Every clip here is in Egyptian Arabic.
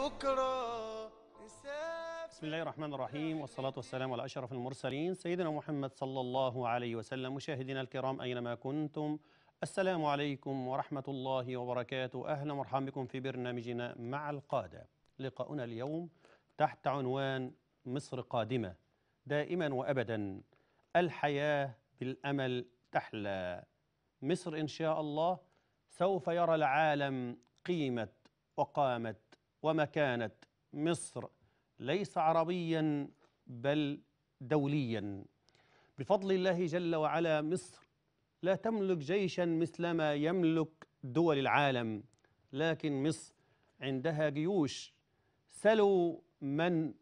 بكرة نسافر بسم الله الرحمن الرحيم والصلاة والسلام على أشرف المرسلين سيدنا محمد صلى الله عليه وسلم مشاهدينا الكرام أينما كنتم السلام عليكم ورحمة الله وبركاته أهلا ومرحبا بكم في برنامجنا مع القادة لقاؤنا اليوم تحت عنوان مصر قادمة دائما وأبدا الحياة بالأمل تحلى مصر إن شاء الله سوف يرى العالم قيمة وقامة ومكانة مصر ليس عربيا بل دوليا بفضل الله جل وعلا مصر لا تملك جيشا مثلما يملك دول العالم لكن مصر عندها جيوش سلوا من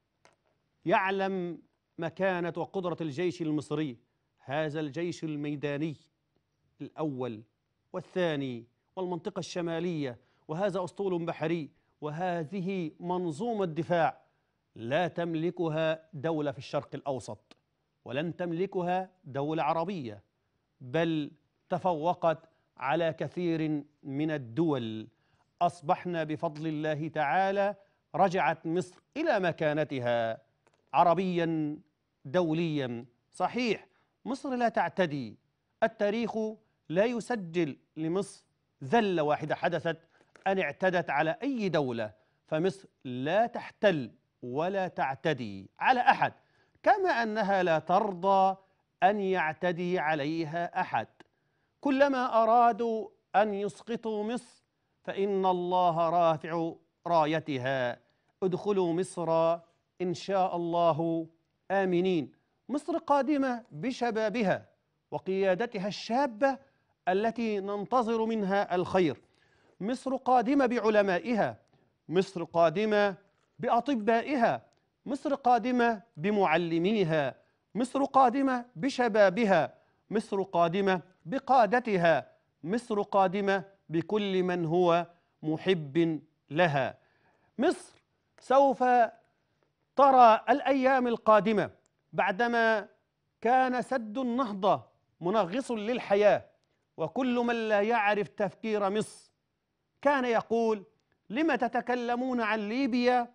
يعلم مكانة وقدرة الجيش المصري هذا الجيش الميداني الأول والثاني والمنطقة الشمالية وهذا أسطول بحري وهذه منظومة دفاع لا تملكها دولة في الشرق الأوسط ولن تملكها دولة عربية بل تفوقت على كثير من الدول أصبحنا بفضل الله تعالى رجعت مصر إلى مكانتها عربيا دوليا صحيح مصر لا تعتدي التاريخ لا يسجل لمصر ذلة واحدة حدثت أن اعتدت على أي دولة فمصر لا تحتل ولا تعتدي على أحد كما أنها لا ترضى أن يعتدي عليها أحد كلما أرادوا أن يسقطوا مصر فإن الله رافع رايتها ادخلوا مصر إن شاء الله آمنين مصر قادمة بشبابها وقيادتها الشابة التي ننتظر منها الخير مصر قادمة بعلمائها مصر قادمة بأطبائها مصر قادمة بمعلميها مصر قادمة بشبابها مصر قادمة بقادتها مصر قادمة بكل من هو محب لها مصر سوف ترى الأيام القادمة بعدما كان سد النهضة منغص للحياة وكل من لا يعرف تفكير مصر كان يقول لم تتكلمون عن ليبيا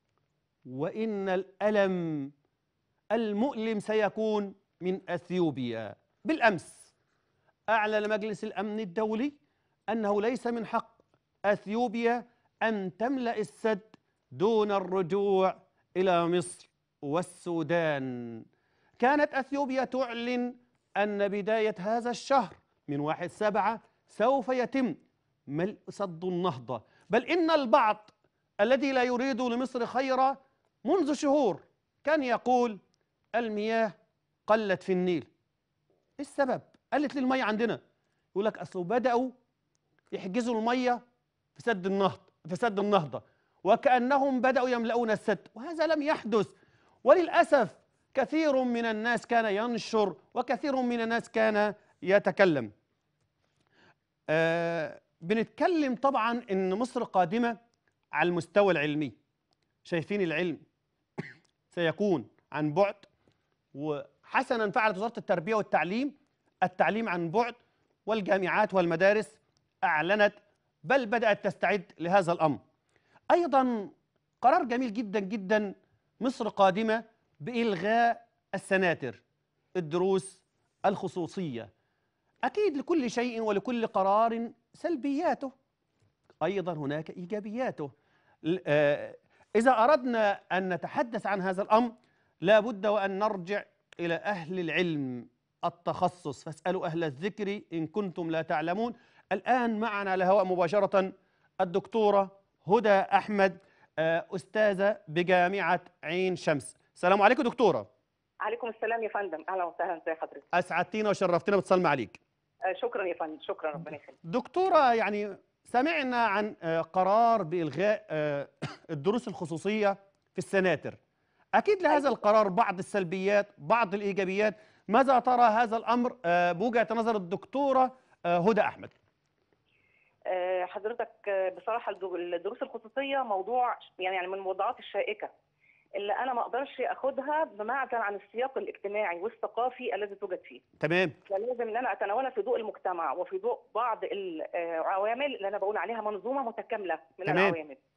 وإن الألم المؤلم سيكون من أثيوبيا بالأمس أعلن مجلس الأمن الدولي أنه ليس من حق أثيوبيا أن تملأ السد دون الرجوع إلى مصر والسودان كانت أثيوبيا تعلن أن بداية هذا الشهر من واحد سبعة سوف يتم ملء سد النهضة بل إن البعض الذي لا يريد لمصر خيرا منذ شهور كان يقول المياه قلت في النيل إيه السبب قلت لي المية عندنا يقول لك أصله بدأوا يحجزوا المية في سد النهضة في سد النهضة وكأنهم بدأوا يملؤون السد وهذا لم يحدث وللأسف كثير من الناس كان ينشر وكثير من الناس كان يتكلم آه بنتكلم طبعا ان مصر قادمه على المستوى العلمي شايفين العلم سيكون عن بعد وحسنا فعلت وزاره التربيه والتعليم التعليم عن بعد والجامعات والمدارس اعلنت بل بدات تستعد لهذا الامر ايضا قرار جميل جدا جدا مصر قادمه بالغاء السناتر الدروس الخصوصيه اكيد لكل شيء ولكل قرار سلبياته ايضا هناك ايجابياته ل- آه، اذا اردنا ان نتحدث عن هذا الامر لا بد وان نرجع الى اهل العلم التخصص فاسالوا اهل الذكر ان كنتم لا تعلمون الان معنا على الهواء مباشره الدكتوره هدى احمد آه، استاذه بجامعه عين شمس السلام عليكم دكتوره عليكم السلام يا فندم اهلا وسهلا ازي حضرتك اسعدتينا وشرفتنا باتصال عليك آه، شكرا يا فندم شكرا ربنا يخليك دكتورة يعني سمعنا عن آه، قرار بإلغاء آه، الدروس الخصوصية في السناتر أكيد لهذا القرار بعض السلبيات بعض الإيجابيات ماذا ترى هذا الأمر آه، بوجهة نظر الدكتورة آه، هدى أحمد آه، حضرتك آه، بصراحه الدو- الدروس الخصوصيه موضوع يعني من الموضوعات الشائكه اللي انا ما اقدرش اخدها بمعزل عن السياق الاجتماعي والثقافي الذي توجد فيه تمام فلازم ان انا اتناولها في ضوء المجتمع وفي ضوء بعض العوامل اللي انا بقول عليها منظومه متكامله من تمام. العوامل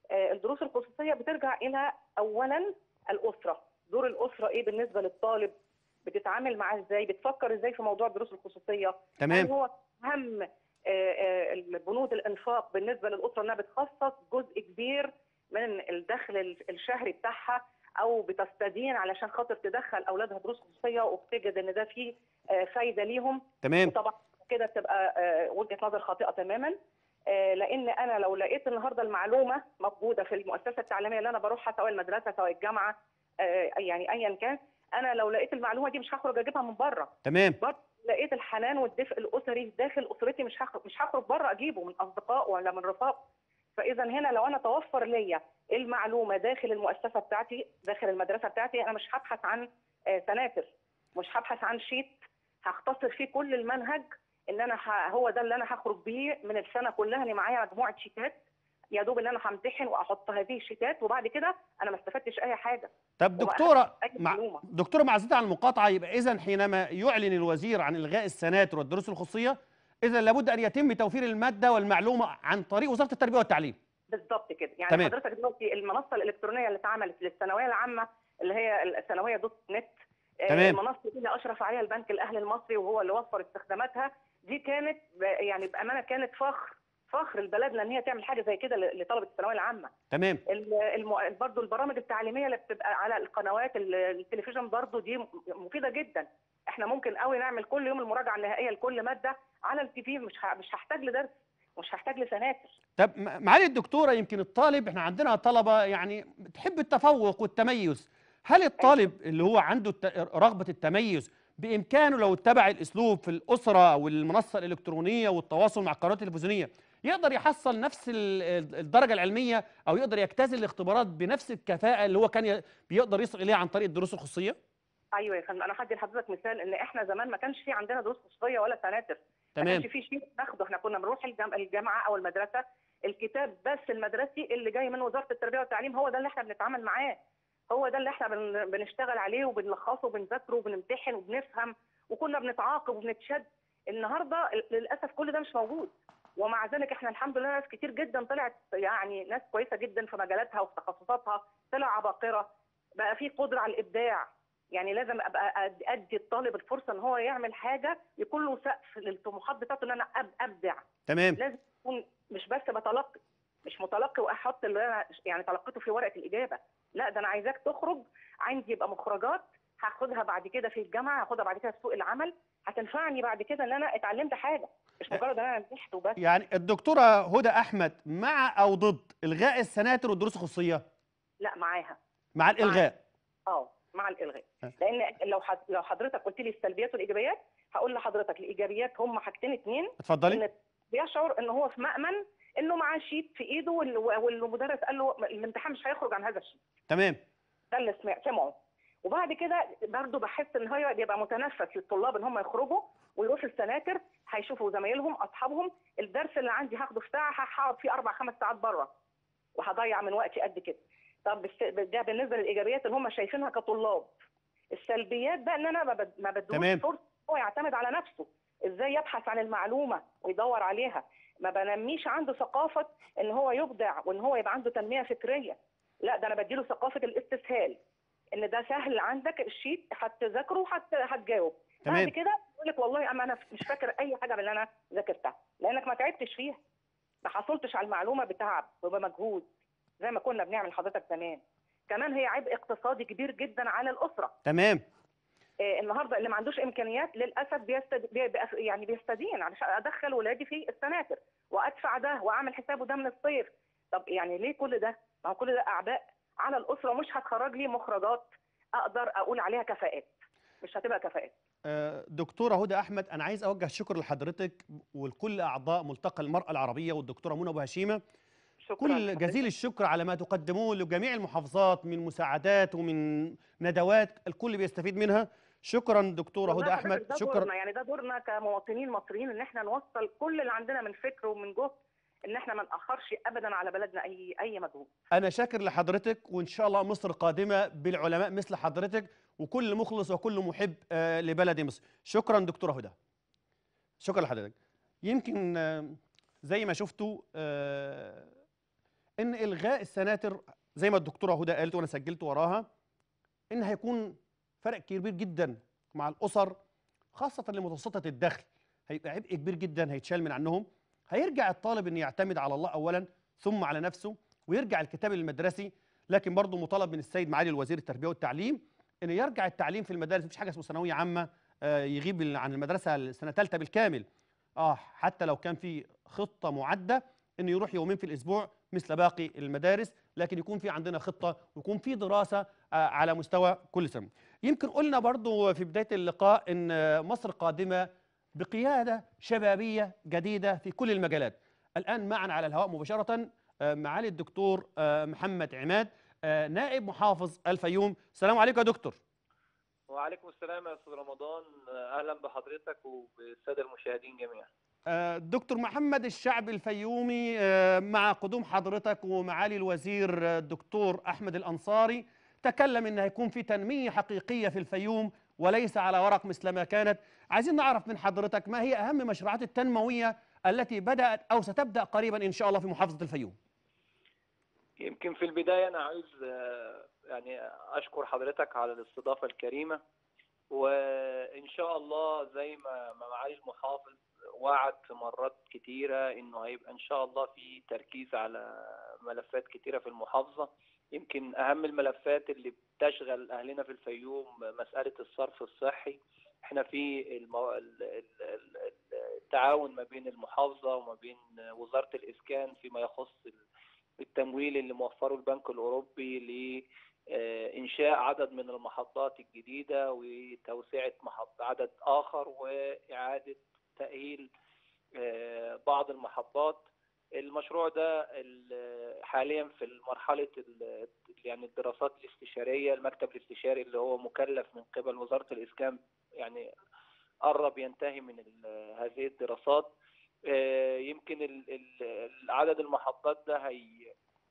آه، الدروس الخصوصيه بترجع الى اولا الاسره دور الاسره ايه بالنسبه للطالب بتتعامل معاه ازاي بتفكر ازاي في موضوع الدروس الخصوصيه هل تمام هو اهم آه، آه، البنود الانفاق بالنسبه للاسره انها بتخصص جزء كبير من الدخل ال- الشهري بتاعها او بتستدين علشان خاطر تدخل اولادها دروس خصوصيه وبتجد ان ده فيه آه، فايده ليهم تمام وطبعا كده بتبقى آه، وجهه نظر خاطئه تماما آه، لان انا لو لقيت النهارده المعلومه موجوده في المؤسسه التعليميه اللي انا بروحها سواء المدرسه سواء الجامعه آه، يعني ايا كان انا لو لقيت المعلومه دي مش هخرج اجيبها من بره تمام برضه لقيت الحنان والدفء الاسري داخل اسرتي مش هخرج مش هخرج بره اجيبه من اصدقاء ولا من رفاق فاذا هنا لو انا توفر ليا المعلومه داخل المؤسسه بتاعتي داخل المدرسه بتاعتي انا مش هبحث عن آه، سناتر مش هبحث عن شيت هختصر فيه كل المنهج ان انا ه- هو ده اللي انا هخرج بيه من السنه كلها انا معايا مجموعه شيتات يا دوب ان انا همتحن واحط هذه الشيتات وبعد كده انا ما استفدتش اي حاجه طب وما دكتوره اي مع معلومه دكتوره معزتي عن المقاطعه يبقى اذا حينما يعلن الوزير عن الغاء السناتر والدروس الخصوصيه اذا لابد ان يتم توفير الماده والمعلومه عن طريق وزاره التربيه والتعليم بالظبط كده يعني تمام. حضرتك دلوقتي المنصه الالكترونيه اللي اتعملت للثانويه العامه اللي هي الثانويه دوت نت آه، تمام. المنصه دي اللي اشرف عليها البنك الاهلي المصري وهو اللي وفر استخداماتها دي كانت ب- يعني بامانه كانت فخر فخر لبلدنا ان هي تعمل حاجه زي كده ل- لطلبه الثانويه العامه تمام ال- الم... برضو البرامج التعليميه اللي بتبقى على القنوات ال- التلفزيون برضو دي م- مفيده جدا احنا ممكن قوي نعمل كل يوم المراجعه النهائيه لكل ماده على التي في مش ه... مش هحتاج لدرس مش هحتاج لسناتر طب م- معالي الدكتوره يمكن الطالب احنا عندنا طلبه يعني بتحب التفوق والتميز هل الطالب اللي هو عنده الت- رغبه التميز بامكانه لو اتبع الاسلوب في الاسره او المنصه الالكترونيه والتواصل مع القنوات التلفزيونيه يقدر يحصل نفس ال- ال- الدرجه العلميه او يقدر يجتاز الاختبارات بنفس الكفاءه اللي هو كان ي- بيقدر يصل اليها عن طريق الدروس الخصوصيه ايوه يا فندم انا هدي لحضرتك مثال ان احنا زمان ما كانش في عندنا دروس خصوصيه ولا سناتر ما تمام كانش في شيء ناخده احنا كنا بنروح الجام- الجامعه او المدرسه الكتاب بس المدرسي اللي جاي من وزاره التربيه والتعليم هو ده اللي احنا بنتعامل معاه هو ده اللي احنا بن- بنشتغل عليه وبنلخصه وبنذاكره وبنمتحن وبنفهم وكنا بنتعاقب وبنتشد النهارده للاسف كل ده مش موجود ومع ذلك احنا الحمد لله ناس كتير جدا طلعت يعني ناس كويسه جدا في مجالاتها وفي تخصصاتها طلع عباقره بقى في قدره على الابداع يعني لازم ابقى أد- ادي الطالب الفرصه ان هو يعمل حاجه يكون له سقف للطموحات بتاعته ان انا أب- ابدع تمام لازم يكون مش بس بتلقي مش متلقي واحط اللي انا يعني تلقيته في ورقه الاجابه لا ده انا عايزاك تخرج عندي يبقى مخرجات هاخدها بعد كده في الجامعه هاخدها بعد كده في سوق العمل هتنفعني بعد كده ان انا اتعلمت حاجه مش مجرد ان انا نجحت وبس يعني الدكتوره هدى احمد مع او ضد الغاء السناتر والدروس الخصوصيه لا معاها مع الالغاء اه مع الالغاء أه. لان لو حد لو حضرتك قلت لي السلبيات والايجابيات هقول لحضرتك الايجابيات هم حاجتين اتنين اتفضلي ان بيشعر ان هو في مأمن انه معاه شيت في ايده وال- والمدرس قال له الامتحان مش هيخرج عن هذا الشيت تمام ده اللي سمع سمعه وبعد كده برضه بحس ان هو بيبقى متنفس للطلاب ان هم يخرجوا ويروحوا السناتر هيشوفوا زمايلهم اصحابهم الدرس اللي عندي هاخده في ساعه هقعد فيه اربع خمس ساعات بره وهضيع من وقتي قد كده طب بس- ده بالنسبه للايجابيات اللي هم شايفينها كطلاب السلبيات بقى ان انا ما بد- ما بدوش تمام. فرصه هو يعتمد على نفسه ازاي يبحث عن المعلومه ويدور عليها ما بنميش عنده ثقافه ان هو يبدع وان هو يبقى عنده تنميه فكريه لا ده انا بديله ثقافه الاستسهال ان ده سهل عندك الشيت هتذاكره وهت- هتجاوب تمام. بعد كده يقول لك والله اما انا مش فاكر اي حاجه من اللي انا ذاكرتها لانك ما تعبتش فيها ما حصلتش على المعلومه بتعب وبمجهود زي ما كنا بنعمل حضرتك زمان كمان هي عبء اقتصادي كبير جدا على الاسره تمام آه، النهارده اللي ما عندوش امكانيات للاسف بيستد... بي... بي- يعني بيستدين علشان ادخل ولادي في السناتر وادفع ده واعمل حسابه ده من الصيف طب يعني ليه كل ده؟ ما هو كل ده اعباء على الاسره ومش هتخرج لي مخرجات اقدر اقول عليها كفاءات مش هتبقى كفاءات آه، دكتورة هدى أحمد أنا عايز أوجه الشكر لحضرتك ولكل أعضاء ملتقى المرأة العربية والدكتورة منى أبو هشيمة شكرا كل لحضرتك. جزيل الشكر على ما تقدموه لجميع المحافظات من مساعدات ومن ندوات الكل بيستفيد منها شكرا دكتورة والله هدى حضرتك أحمد ده شكرا دورنا يعني ده دورنا كمواطنين مصريين ان احنا نوصل كل اللي عندنا من فكر ومن جهد ان احنا ما ناخرش ابدا على بلدنا اي اي مجهود أنا شاكر لحضرتك وإن شاء الله مصر قادمة بالعلماء مثل حضرتك وكل مخلص وكل محب آه، لبلد مصر شكرا دكتورة هدى شكرا لحضرتك يمكن آه، زي ما شفتوا آه، ان الغاء السناتر زي ما الدكتوره هدى قالت وانا سجلت وراها ان هيكون فرق كبير جدا مع الاسر خاصه لمتوسطه الدخل هيبقى عبء كبير جدا هيتشال من عنهم هيرجع الطالب ان يعتمد على الله اولا ثم على نفسه ويرجع الكتاب المدرسي لكن برضه مطالب من السيد معالي الوزير التربيه والتعليم ان يرجع التعليم في المدارس مفيش حاجه اسمها ثانويه عامه آه، يغيب عن المدرسه السنه ثالثه بالكامل اه حتى لو كان في خطه معده انه يروح يومين في الاسبوع مثل باقي المدارس لكن يكون في عندنا خطه ويكون في دراسه آه، على مستوى كل سنه يمكن قلنا برضو في بدايه اللقاء ان آه، مصر قادمه بقياده شبابيه جديده في كل المجالات الان معنا على الهواء مباشره آه، معالي الدكتور آه، محمد عماد آه، نائب محافظ الفيوم السلام عليكم يا دكتور وعليكم السلام يا استاذ رمضان اهلا بحضرتك وبالساده المشاهدين جميعا آه، دكتور محمد الشعب الفيومي آه، مع قدوم حضرتك ومعالي الوزير آه، الدكتور احمد الانصاري تكلم ان هيكون في تنميه حقيقيه في الفيوم وليس على ورق مثل ما كانت عايزين نعرف من حضرتك ما هي اهم المشروعات التنمويه التي بدات او ستبدا قريبا ان شاء الله في محافظه الفيوم يمكن في البدايه انا عايز آه، يعني اشكر حضرتك على الاستضافه الكريمه وان شاء الله زي ما ما معالي المحافظ وعد في مرات كتيره انه هيبقى ان شاء الله في تركيز على ملفات كتيره في المحافظه يمكن اهم الملفات اللي بتشغل اهلنا في الفيوم مساله الصرف الصحي احنا في المو... ال- ال- ال- التعاون ما بين المحافظه وما بين وزاره الاسكان فيما يخص التمويل اللي موفره البنك الاوروبي لانشاء عدد من المحطات الجديده وتوسعه محط عدد اخر واعاده تاهيل آه، بعض المحطات المشروع ده ال- حاليا في مرحله ال- يعني الدراسات الاستشاريه المكتب الاستشاري اللي هو مكلف من قبل وزاره الاسكان يعني قرب ينتهي من ال- هذه الدراسات آه، يمكن ال- ال- عدد المحطات ده هي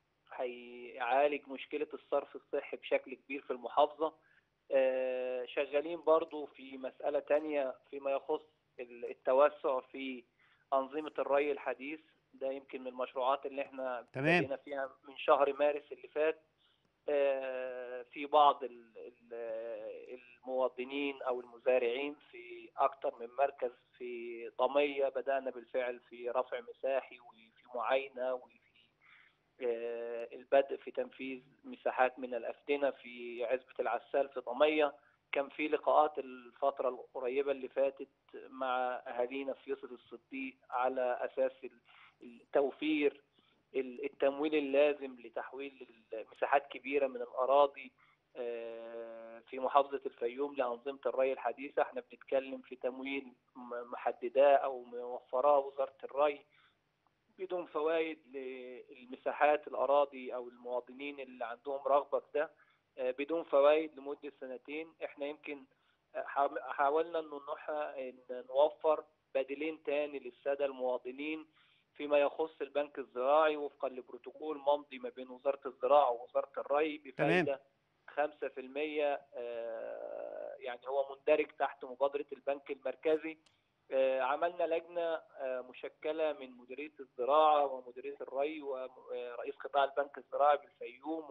هيعالج مشكلة الصرف الصحي بشكل كبير في المحافظة آه، شغالين برضو في مسألة تانية فيما يخص ال- التوسع في أنظمة الري الحديث ده يمكن من المشروعات اللي احنا تمام. بدينا فيها من شهر مارس اللي فات آه، في بعض ال- ال- المواطنين او المزارعين في اكثر من مركز في طميه بدانا بالفعل في رفع مساحي وفي معاينه وفي آه، البدء في تنفيذ مساحات من الافدنه في عزبه العسال في طميه كان في لقاءات الفتره القريبه اللي فاتت مع اهالينا في يوسف الصديق على اساس التوفير التمويل اللازم لتحويل مساحات كبيره من الاراضي آه، في محافظه الفيوم لانظمه الري الحديثه احنا بنتكلم في تمويل م- محدداه او موفراه وزاره الري بدون فوائد للمساحات الاراضي او المواطنين اللي عندهم رغبه في ده آه، بدون فوائد لمده سنتين احنا يمكن آه، حاول- حاولنا انه نح- إن نوفر بديلين تاني للساده المواطنين فيما يخص البنك الزراعي وفقا لبروتوكول ممضي ما بين وزاره الزراعه ووزاره الري بفائده 5% آه، يعني هو مندرج تحت مبادره البنك المركزي آه، عملنا لجنه آه، مشكله من مديريه الزراعه ومديريه الري ورئيس قطاع البنك الزراعي بالفيوم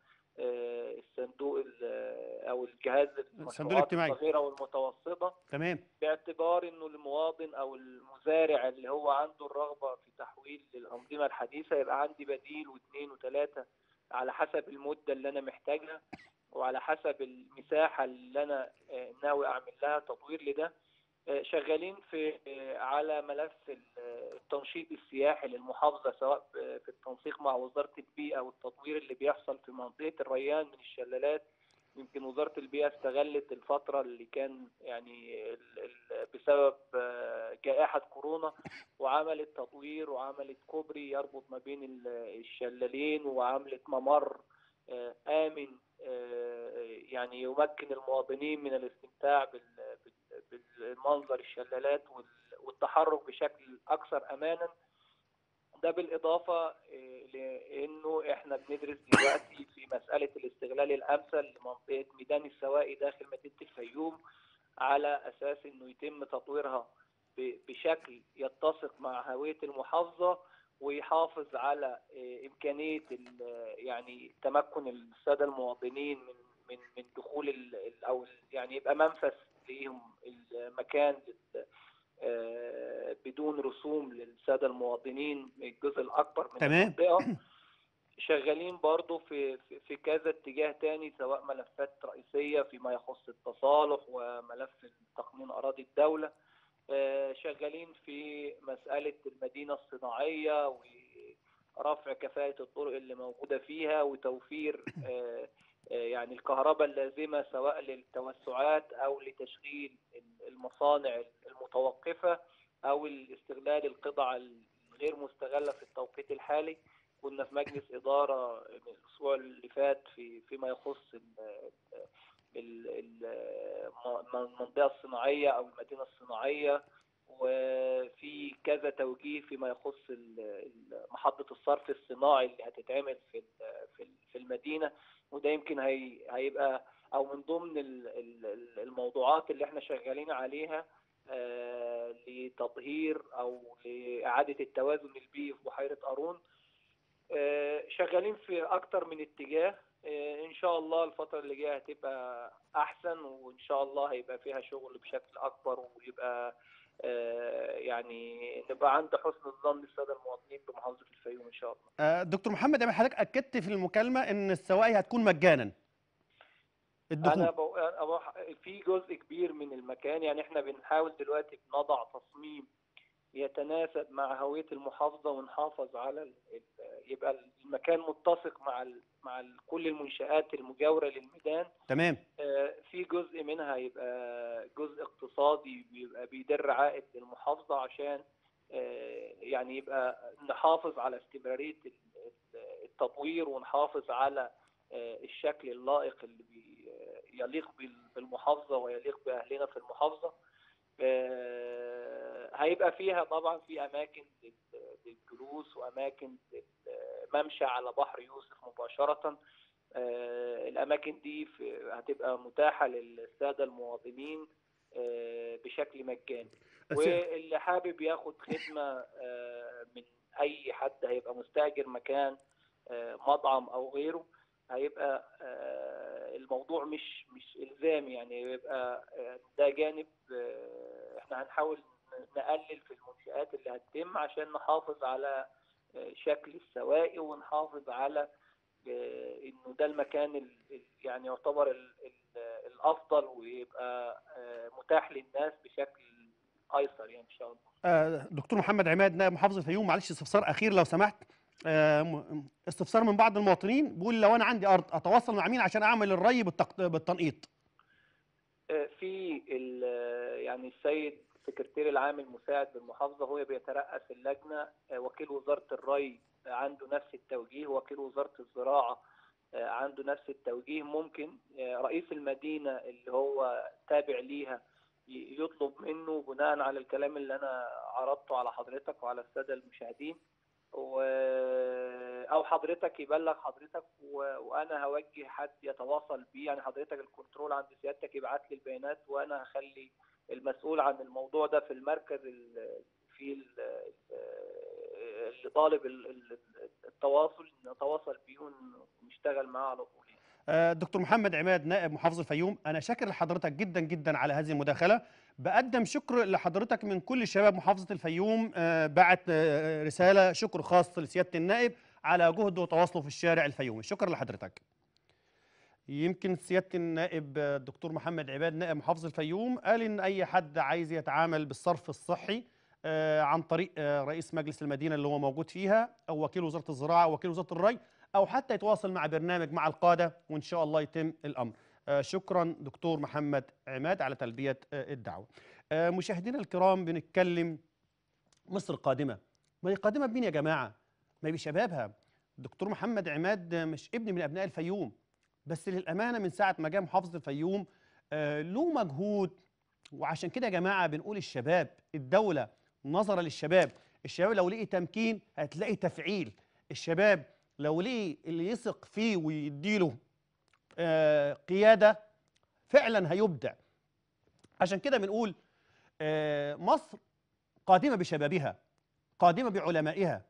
والصندوق او الجهاز المشروعات الاجتماعي. الصغيره والمتوسطه تمام باعتبار انه المواطن او المزارع اللي هو عنده الرغبه في تحويل للانظمه الحديثه يبقى عندي بديل واثنين وثلاثه على حسب المده اللي انا محتاجها وعلى حسب المساحه اللي انا آه، ناوي اعمل لها تطوير لده آه، شغالين في آه، على ملف ال- آه، التنشيط السياحي للمحافظه سواء ب- في التنسيق مع وزاره البيئه والتطوير اللي بيحصل في منطقه الريان من الشلالات يمكن وزاره البيئه استغلت الفتره اللي كان يعني ال- ال- بسبب آه، جائحه كورونا وعملت تطوير وعملت كوبري يربط ما بين ال- الشلالين وعملت ممر آه، امن آه، يعني يمكن المواطنين من الاستمتاع بال- بال- بالمنظر الشلالات وال- والتحرك بشكل اكثر امانا ده بالاضافه آه، لانه احنا بندرس دلوقتي في مساله الاستغلال الامثل لمنطقه ميدان السواقي داخل مدينه الفيوم على اساس انه يتم تطويرها ب- بشكل يتسق مع هويه المحافظه ويحافظ على آه، إمكانية ال- يعني تمكن السادة المواطنين من من من دخول ال- ال- أو ال- يعني يبقى منفذ ليهم المكان لل- آه، بدون رسوم للسادة المواطنين الجزء الأكبر من تمام. المنطقة شغالين برضو في في- في كذا اتجاه تاني سواء ملفات رئيسية فيما يخص التصالح وملف تقنين أراضي الدولة آه، شغالين في مسألة المدينة الصناعية ورفع كفاءة الطرق اللي موجودة فيها وتوفير آه، آه، يعني الكهرباء اللازمة سواء للتوسعات أو لتشغيل المصانع المتوقفة أو الاستغلال القطع الغير مستغلة في التوقيت الحالي كنا في مجلس إدارة من الأسبوع اللي فات في فيما يخص ال- ال- ال- المنطقة الصناعية أو المدينة الصناعية وفي كذا توجيه فيما يخص ال- ال- محطة الصرف الصناعي اللي هتتعمل في ال- في ال- في المدينة وده يمكن هي هيبقى أو من ضمن ال- ال- ال- الموضوعات اللي احنا شغالين عليها آه، لتطهير أو لإعادة التوازن البيئي في بحيرة قارون آه، شغالين في اكتر من اتجاه آه، ان شاء الله الفتره اللي جايه هتبقى احسن وان شاء الله هيبقى فيها شغل بشكل اكبر ويبقى آه، يعني نبقى عند حسن الظن الساده المواطنين بمحافظه الفيوم ان شاء الله آه، دكتور محمد أبي حضرتك اكدت في المكالمه ان السواقي هتكون مجانا الدخول انا بو... أنا بو... في جزء كبير من المكان يعني احنا بنحاول دلوقتي بنضع تصميم يتناسب مع هويه المحافظه ونحافظ على ال... ال- يبقى المكان متسق مع ال... مع ال... كل المنشآت المجاوره للميدان تمام آه، في جزء منها يبقى جزء اقتصادي بيبقى بيدر عائد للمحافظة عشان آه، يعني يبقى نحافظ على استمرارية ال- ال- التطوير ونحافظ على آه، الشكل اللائق اللي بي- آه، يليق بال- بالمحافظة ويليق بأهلنا في المحافظة آه، هيبقى فيها طبعا في أماكن لل- للجلوس وأماكن ممشى على بحر يوسف مباشرة آه، الأماكن دي في- هتبقى متاحة للسادة المواطنين آه، بشكل مجاني بس- واللي حابب ياخد خدمة آه، من أي حد هيبقى مستأجر مكان آه، مطعم أو غيره هيبقى آه، الموضوع مش مش إلزامي يعني يبقى آه، ده جانب آه، احنا هنحاول نقلل في المنشآت اللي هتتم عشان نحافظ على آه، شكل السواقي ونحافظ على آه، انه ده المكان ال- ال- يعني يعتبر ال- ال- الافضل ويبقى آه، متاح للناس بشكل ايسر يعني ان شاء الله آه، دكتور محمد عماد نائب محافظ الفيوم معلش استفسار اخير لو سمحت آه، م- استفسار من بعض المواطنين بيقول لو انا عندي ارض اتواصل مع مين عشان اعمل الري بالتق- بالتنقيط آه، في ال- يعني السيد السكرتير العام المساعد بالمحافظه هو بيترأس اللجنه آه، وكيل وزاره الري عنده نفس التوجيه وكيل وزاره الزراعه آه، عنده نفس التوجيه ممكن آه، رئيس المدينه اللي هو تابع ليها ي- يطلب منه بناء على الكلام اللي انا عرضته على حضرتك وعلى الساده المشاهدين و... او حضرتك يبلغ حضرتك و... وانا هوجه حد يتواصل بيه يعني حضرتك الكنترول عند سيادتك يبعت لي البيانات وانا هخلي المسؤول عن الموضوع ده في المركز ال... في ال... اللي طالب ال- ال- التواصل نتواصل بيه ونشتغل معاه على طول يعني. آه، دكتور محمد عماد نائب محافظ الفيوم انا شاكر لحضرتك جدا جدا على هذه المداخله بقدم شكر لحضرتك من كل شباب محافظه الفيوم آه، بعت آه، رساله شكر خاص لسياده النائب على جهده وتواصله في الشارع الفيومي شكرا لحضرتك يمكن سياده النائب آه، الدكتور محمد عباد نائب محافظ الفيوم قال ان اي حد عايز يتعامل بالصرف الصحي آه، عن طريق آه، رئيس مجلس المدينه اللي هو موجود فيها او وكيل وزاره الزراعه او وكيل وزاره الري او حتى يتواصل مع برنامج مع القاده وان شاء الله يتم الامر آه، شكرا دكتور محمد عماد على تلبيه آه، الدعوه آه، مشاهدينا الكرام بنتكلم مصر قادمه ما هي قادمه بمين يا جماعه ما هي بشبابها دكتور محمد عماد آه، مش ابن من ابناء الفيوم بس للامانه من ساعه ما جاء محافظه الفيوم آه، له مجهود وعشان كده يا جماعه بنقول الشباب الدوله نظرا للشباب الشباب لو لقي تمكين هتلاقي تفعيل الشباب لو لقي اللي يثق فيه ويديله آه، قياده فعلا هيبدع عشان كده بنقول آه، مصر قادمه بشبابها قادمه بعلمائها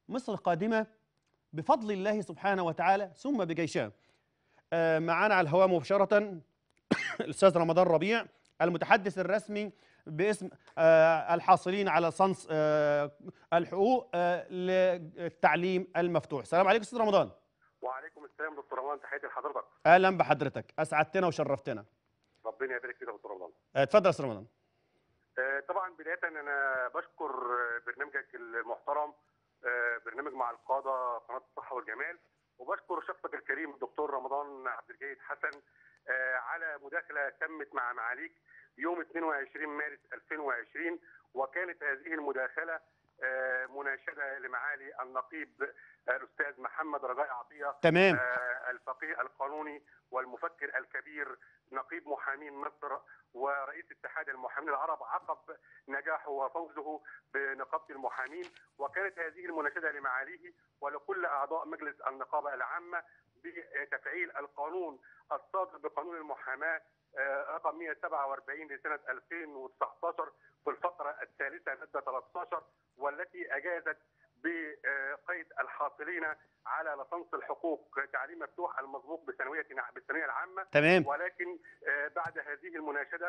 مصر قادمة بفضل الله سبحانه وتعالى ثم بجيشها آه، معانا على الهواء مباشرة الأستاذ رمضان ربيع المتحدث الرسمي باسم آه، الحاصلين على صنص آه، الحقوق آه، للتعليم المفتوح السلام عليكم أستاذ رمضان وعليكم السلام دكتور رمضان تحياتي لحضرتك أهلا بحضرتك أسعدتنا وشرفتنا ربنا يبارك فيك يا دكتور رمضان آه، اتفضل يا أستاذ رمضان آه، طبعا بدايه انا بشكر آه، برنامجك المحترم آه، برنامج مع القاده قناه الصحه والجمال وبشكر شخصك الكريم الدكتور رمضان عبد الجيد حسن آه، على مداخله تمت مع معاليك يوم 22 مارس 2020 وكانت هذه المداخله آه، مناشده لمعالي النقيب آه، الاستاذ محمد رجاء عطيه تمام آه، الفقيه القانوني والمفكر الكبير نقيب محامين مصر ورئيس اتحاد المحامين العرب عقب نجاحه وفوزه بنقابه المحامين وكانت هذه المناشده لمعاليه ولكل اعضاء مجلس النقابه العامه بتفعيل القانون الصادر بقانون المحاماه آه، رقم 147 لسنه 2019 في الفقره الثالثه ماده 13 والتي اجازت بقيد الحاصلين على لصنص الحقوق تعليم مفتوح المسبوق بالثانويه بالثانويه العامه تمام ولكن آه، بعد هذه المناشده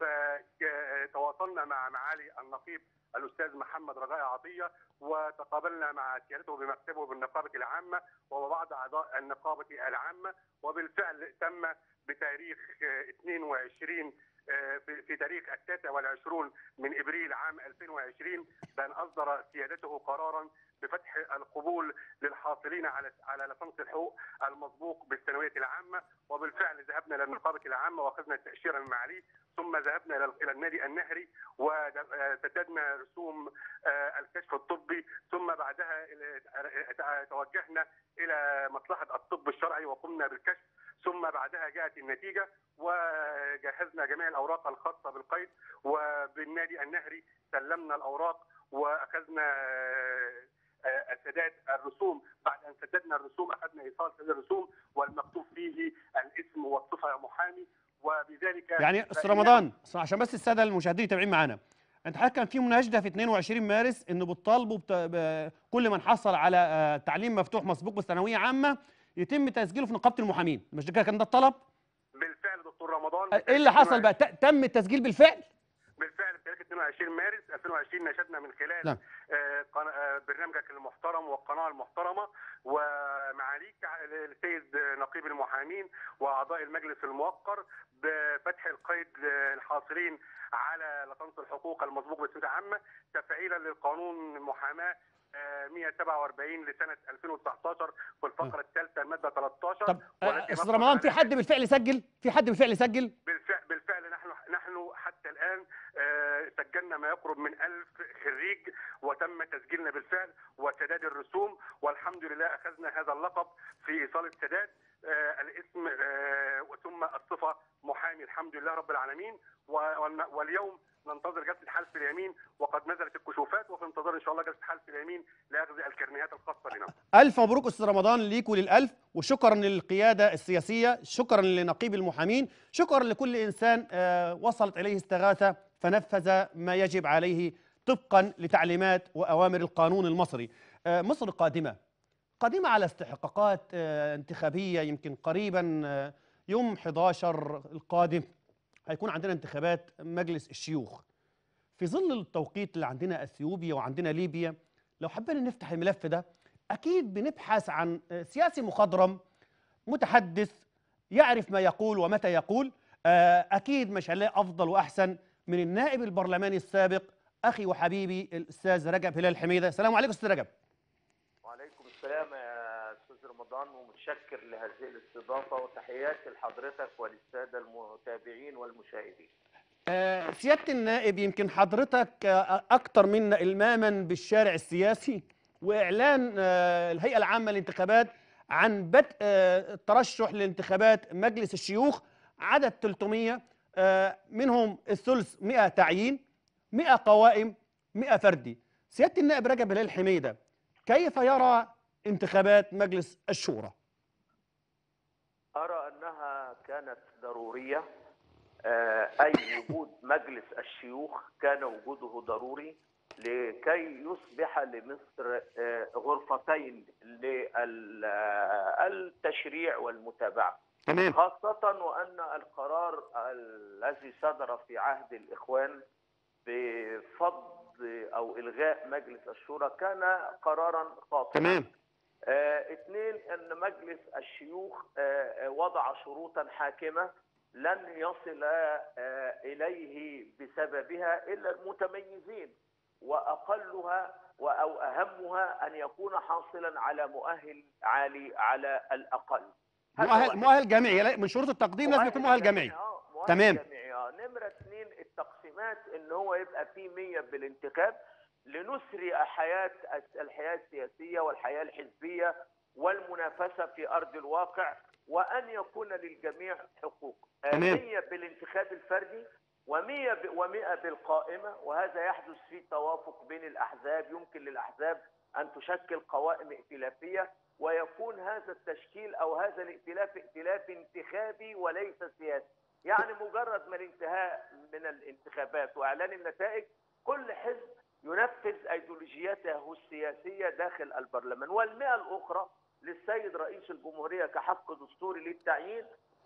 فتواصلنا مع معالي النقيب الاستاذ محمد رجاء عطيه وتقابلنا مع سيادته بمكتبه بالنقابه العامه وبعض اعضاء النقابه العامه وبالفعل تم بتاريخ آه، 22 آه، في في تاريخ التاسع والعشرون من ابريل عام 2020 بان اصدر سيادته قرارا بفتح القبول للحاصلين على على لصنص الحقوق المسبوق بالثانويه العامه وبالفعل ذهبنا للنقابه العامه واخذنا تاشيره من معاليه ثم ذهبنا الى إلى النادي النهري وسددنا رسوم آه، الكشف الطبي ثم بعدها إلى- آه، توجهنا الى مصلحه الطب الشرعي وقمنا بالكشف ثم بعدها جاءت النتيجه وجهزنا جميع الاوراق الخاصه بالقيد وبالنادي النهري سلمنا الاوراق واخذنا آه، آه، سداد الرسوم بعد ان سددنا الرسوم اخذنا ايصال سداد الرسوم والمكتوب فيه الاسم والصفه يا محامي وبذلك يعني استاذ فإن- رمضان عشان بس الساده المشاهدين تابعين معانا انت حضرتك كان في مناشده في 22 مارس انه بتطالبوا بت... ب... كل من حصل على آه، تعليم مفتوح مسبوق بالثانويه عامه يتم تسجيله في نقابه المحامين مش ده كان ده الطلب بالفعل دكتور رمضان ايه اللي حصل بقى ت- تم التسجيل بالفعل بالفعل في تاريخ 22 مارس 2020 نشدنا من خلال نعم. آه، قنا- آه، برنامجك المحترم والقناه المحترمه ومعاليك ع- السيد نقيب المحامين واعضاء المجلس الموقر بفتح القيد للحاصلين على لصنص الحقوق المسبوق بالسنه العامه تفعيلا للقانون المحاماه آه، 147 لسنه 2019 في الفقره الثالثه الماده 13 طب آه، والتي استاذ نصت رمضان في على حد بالفعل سجل في حد بالفعل سجل بالفعل بالفعل نحن نحن حتى الان آه، سجلنا ما يقرب من ألف خريج وتم تسجيلنا بالفعل وسداد الرسوم والحمد لله اخذنا هذا اللقب في ايصال السداد آه، الاسم آه، وثم الصفه محامي الحمد لله رب العالمين و- والن- واليوم ننتظر جلسه حلف اليمين وقد نزلت الكشوفات وفي انتظار ان شاء الله جلسه حلف اليمين لاخذ الكرنيهات الخاصه بنا. الف مبروك استاذ رمضان ليك وللالف وشكرا للقياده السياسيه شكرا لنقيب المحامين شكرا لكل انسان آه، وصلت اليه استغاثه فنفذ ما يجب عليه طبقا لتعليمات واوامر القانون المصري آه، مصر قادمه قادمه على استحقاقات آه، انتخابيه يمكن قريبا آه، يوم 11 القادم هيكون عندنا انتخابات مجلس الشيوخ في ظل التوقيت اللي عندنا اثيوبيا وعندنا ليبيا لو حبينا نفتح الملف ده اكيد بنبحث عن آه، سياسي مخضرم متحدث يعرف ما يقول ومتى يقول آه، اكيد مش هنلاقي افضل واحسن من النائب البرلماني السابق اخي وحبيبي الاستاذ رجب هلال حميده السلام عليكم استاذ رجب وعليكم السلام يا استاذ رمضان ومتشكر لهذه الاستضافه وتحياتي لحضرتك وللساده المتابعين والمشاهدين. آه، سياده النائب يمكن حضرتك آه، اكتر منا الماما بالشارع السياسي واعلان آه، الهيئه العامه للانتخابات عن بدء آه، الترشح لانتخابات مجلس الشيوخ عدد 300 آه، منهم الثلث 100 تعيين 100 قوائم 100 فردي سياده النائب رجب هلال حميده كيف يرى انتخابات مجلس الشورى ارى انها كانت ضروريه آه، اي وجود مجلس الشيوخ كان وجوده ضروري لكي يصبح لمصر آه، غرفتين للتشريع والمتابعة تمام خاصة وأن القرار الذي صدر في عهد الإخوان بفض أو إلغاء مجلس الشورى كان قرارا خاطئا تمام آه، اثنين ان مجلس الشيوخ آه، آه، وضع شروطا حاكمه لن يصل آه، اليه بسببها الا المتميزين واقلها و- او اهمها ان يكون حاصلا على مؤهل عالي على الاقل هذا مؤهل واحد. مؤهل جمعي لا، من شروط التقديم لازم يكون مؤهل جمعي اه مؤهل تمام. جميعي اه نمره اثنين التقسيمات ان هو يبقى فيه 100 بالانتخاب لنسري حياه الحياه السياسيه والحياه الحزبيه والمنافسه في ارض الواقع وان يكون للجميع حقوق آه، تمام. 100 بالانتخاب الفردي و100 و100 بالقائمه وهذا يحدث فيه توافق بين الاحزاب يمكن للاحزاب ان تشكل قوائم ائتلافيه ويكون هذا التشكيل او هذا الائتلاف ائتلاف انتخابي وليس سياسي يعني مجرد ما الانتهاء من الانتخابات واعلان النتائج كل حزب ينفذ ايديولوجيته السياسيه داخل البرلمان والمئه الاخرى للسيد رئيس الجمهوريه كحق دستوري للتعيين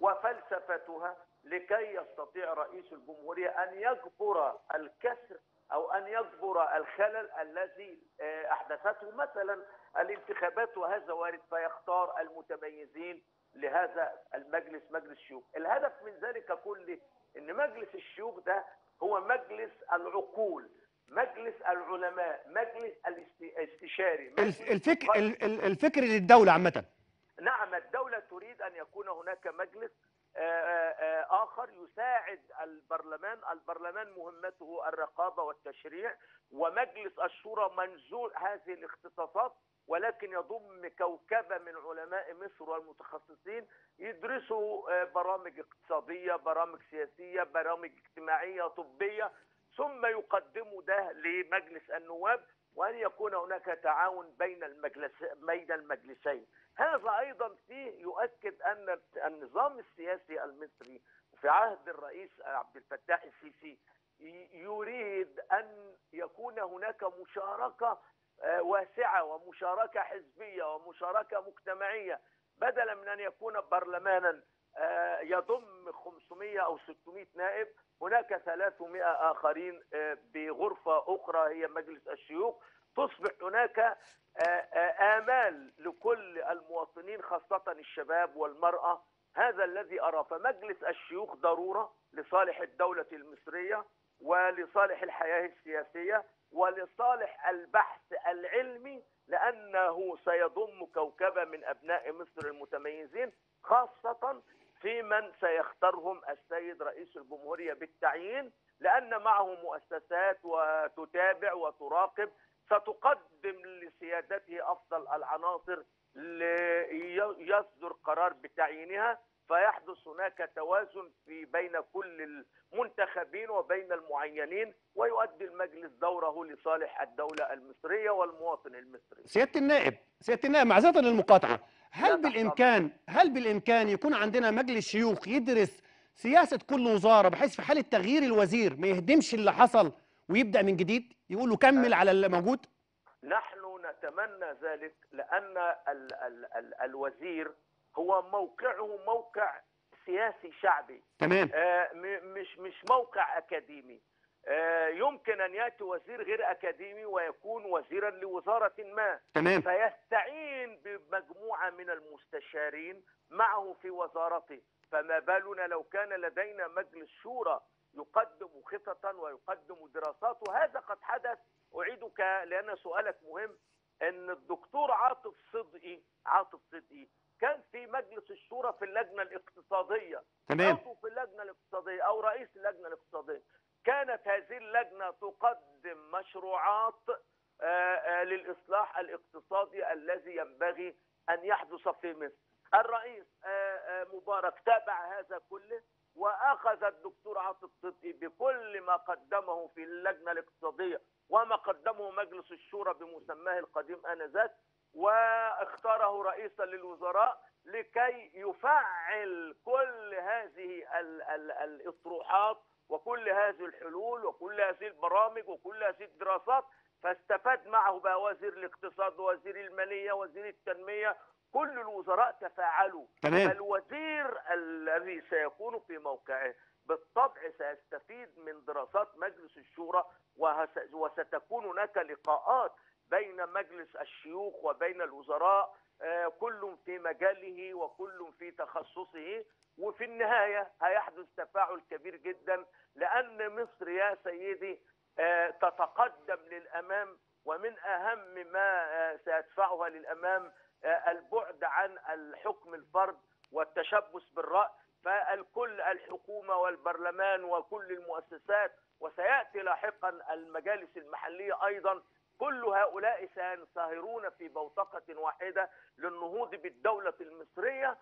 وفلسفتها لكي يستطيع رئيس الجمهوريه ان يجبر الكسر او ان يجبر الخلل الذي آه، احدثته مثلا الانتخابات وهذا وارد فيختار المتميزين لهذا المجلس مجلس الشيوخ الهدف من ذلك كله ان مجلس الشيوخ ده هو مجلس العقول مجلس العلماء مجلس الاست- الاستشاري مجلس الف- الفكر القلب. ال- ال- الفكر للدولة عامة نعم الدولة تريد أن يكون هناك مجلس آه، آه، آخر يساعد البرلمان البرلمان مهمته الرقابة والتشريع ومجلس الشورى منزول هذه الاختصاصات ولكن يضم كوكبة من علماء مصر والمتخصصين يدرسوا آه، برامج اقتصادية برامج سياسية برامج اجتماعية طبية ثم يقدموا ده لمجلس النواب وأن يكون هناك تعاون بين المجلس بين المجلسين هذا ايضا فيه يؤكد ان النظام السياسي المصري في عهد الرئيس عبد الفتاح السيسي ي- يريد ان يكون هناك مشاركه آه، واسعه ومشاركه حزبيه ومشاركه مجتمعيه بدلا من ان يكون برلمانا آه، يضم 500 او 600 نائب هناك 300 اخرين آه، بغرفه اخرى هي مجلس الشيوخ تصبح هناك آه، آه، آمال لكل المواطنين خاصة الشباب والمرأة هذا الذي أرى فمجلس الشيوخ ضرورة لصالح الدولة المصرية ولصالح الحياة السياسية ولصالح البحث العلمي لأنه سيضم كوكبة من أبناء مصر المتميزين خاصة في من سيختارهم السيد رئيس الجمهورية بالتعيين لأن معه مؤسسات وتتابع وتراقب ستقدم لسيادته افضل العناصر ليصدر قرار بتعيينها فيحدث هناك توازن في بين كل المنتخبين وبين المعينين ويؤدي المجلس دوره لصالح الدوله المصريه والمواطن المصري. سيادة النائب سيادة النائب معذرة للمقاطعة لا هل تحت بالإمكان هل بالإمكان يكون عندنا مجلس شيوخ يدرس سياسة كل وزارة بحيث في حالة تغيير الوزير ما يهدمش اللي حصل ويبدأ من جديد يقول له كمل على اللي موجود نحن نتمنى ذلك لان ال ال ال الوزير هو موقعه موقع سياسي شعبي تمام آه، م- مش مش موقع اكاديمي آه، يمكن ان ياتي وزير غير اكاديمي ويكون وزيرا لوزاره ما تمام فيستعين بمجموعه من المستشارين معه في وزارته فما بالنا لو كان لدينا مجلس شورى يقدم خططا ويقدم دراسات وهذا قد حدث اعيدك لان سؤالك مهم ان الدكتور عاطف صدقي عاطف صدقي كان في مجلس الشورى في اللجنه الاقتصاديه تمام عضو في اللجنه الاقتصاديه او رئيس اللجنه الاقتصاديه كانت هذه اللجنه تقدم مشروعات آه، آه، للاصلاح الاقتصادي الذي ينبغي ان يحدث في مصر الرئيس آه، آه، مبارك تابع هذا كله واخذ الدكتور عاطف صدقي بكل ما قدمه في اللجنه الاقتصاديه وما قدمه مجلس الشورى بمسماه القديم انذاك واختاره رئيسا للوزراء لكي يفعل كل هذه ال ال الاطروحات وكل هذه الحلول وكل هذه البرامج وكل هذه الدراسات فاستفاد معه بقى وزير الاقتصاد ووزير الماليه وزير التنميه كل الوزراء تفاعلوا تمام. الوزير الذي سيكون في موقعه بالطبع سيستفيد من دراسات مجلس الشورى وهس- وستكون هناك لقاءات بين مجلس الشيوخ وبين الوزراء آه، كل في مجاله وكل في تخصصه وفي النهاية هيحدث تفاعل كبير جدا لأن مصر يا سيدي آه، تتقدم للأمام ومن أهم ما آه، سيدفعها للأمام آه، البعد عن الحكم الفرد والتشبث بالرأي فالكل الحكومة والبرلمان وكل المؤسسات وسيأتي لاحقا المجالس المحلية أيضا كل هؤلاء سينصهرون في بوتقة واحدة للنهوض بالدولة المصرية